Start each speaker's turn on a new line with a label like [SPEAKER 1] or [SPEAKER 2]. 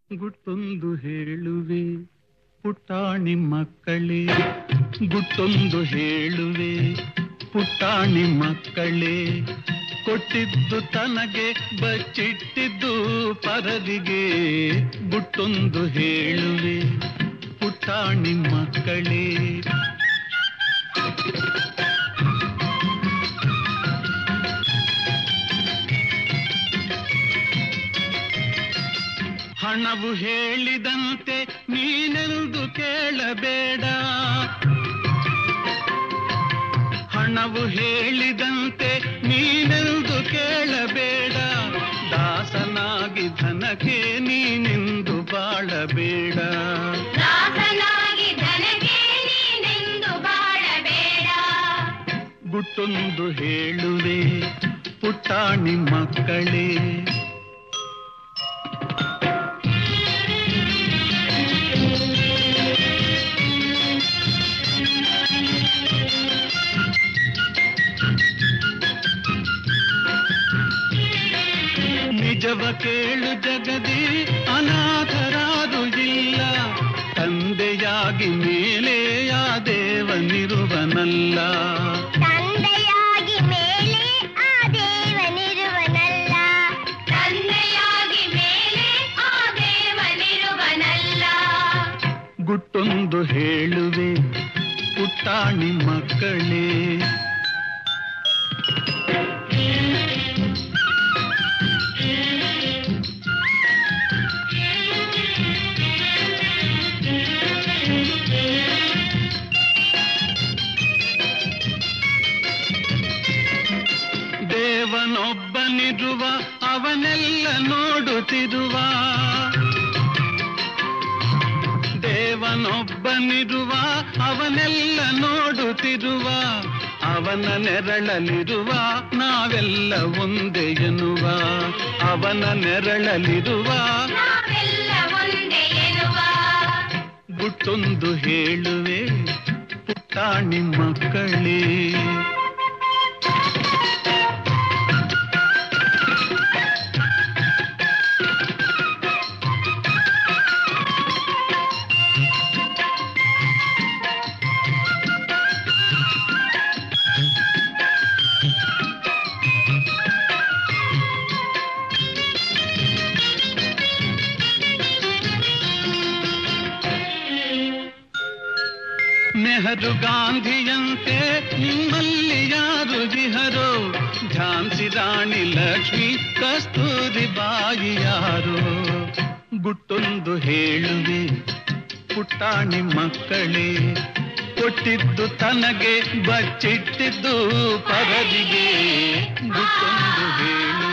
[SPEAKER 1] ಗುಟ್ಟೊಂದು ಹೇಳುವೆ ಪುಟ್ಟಾಣಿ ಮಕ್ಕಳೇ ಗುಟ್ಟೊಂದು ಹೇಳುವೆ ಪುಟ್ಟಾಣಿ ಮಕ್ಕಳೇ ಕೊಟ್ಟಿದ್ದು ತನಗೆ ಬಚ್ಚಿಟ್ಟಿದ್ದು ಪರದಿಗೆ ಗುಟ್ಟೊಂದು ಹೇಳುವೆ ಪುಟ್ಟಾಣಿ ಮಕ್ಕಳೇ ಹಣವು ಹೇಳಿದಂತೆ ನೀನೆಂದು ಕೇಳಬೇಡ ಹಣವು ಹೇಳಿದಂತೆ ನೀನೆಂದು ಕೇಳಬೇಡ ದಾಸನಾಗಿ ಧನಕ್ಕೆ ನೀನೆಂದು ಬಾಳಬೇಡ
[SPEAKER 2] ದಾಸನಾಗಿ ಧನಕ್ಕೆ ನೀನೆಂದು ಬಾಳಬೇಡ
[SPEAKER 1] ಗುಟ್ಟೊಂದು ಹೇಳುವೆ ಪುಟ್ಟಾಣಿ ಮಕ್ಕಳೇ ನಿಜವ ಕೇಳು ಜಗದಿ ಅನಾಥರಾದು ಇಲ್ಲ ತಂದೆಯಾಗಿ ಮೇಲೆ ಆ ದೇವನಿರುವನಲ್ಲ
[SPEAKER 2] ತಂದೆಯಾಗಿ ಮೇಲೆ ಆ ದೇವನಿರುವನಲ್ಲ ತಂದೆಯಾಗಿ ಮೇಲೆ ಆ ದೇವನಿರುವನಲ್ಲ
[SPEAKER 1] ಗುಟ್ಟೊಂದು ಹೇಳುವೆ ಪುಟ್ಟಾಣಿ ಮಕ್ಕಳೇ ದೇವನೊಬ್ಬನಿರುವ ಅವನೆಲ್ಲ ನೋಡುತ್ತಿರುವ ದೇವನೊಬ್ಬನಿರುವ ಅವನೆಲ್ಲ ನೋಡುತ್ತಿರುವ ಅವನ ನೆರಳಲಿರುವ ನಾವೆಲ್ಲ ಒಂದೇ ಎನ್ನುವ ಅವನ ನೆರಳಲಿರುವ
[SPEAKER 2] ನಾವೆಲ್ಲ ಒಂದೇ ಎನ್ನುವ
[SPEAKER 1] ಗುಟ್ಟೊಂದು ಹೇಳುವೆ ಪುಟ್ಟಾಣಿ ಮಕ್ಕಳೇ ನೆಹರು ಗಾಂಧಿಯಂತೆ ನಿಮ್ಮಲ್ಲಿ ಯಾರು ವಿಹರೋ ಝಾನ್ಸಿ ರಾಣಿ ಲಕ್ಷ್ಮಿ ಕಸ್ತೂರಿ ಬಾಯಿ ಯಾರು ಗುಟ್ಟೊಂದು ಹೇಳುವೆ ಪುಟ್ಟಾಣಿ ಮಕ್ಕಳೇ ಕೊಟ್ಟಿದ್ದು ತನಗೆ ಬಚ್ಚಿಟ್ಟಿದ್ದು ಪರದಿಗೆ ಗುಟ್ಟೊಂದು ಹೇಳು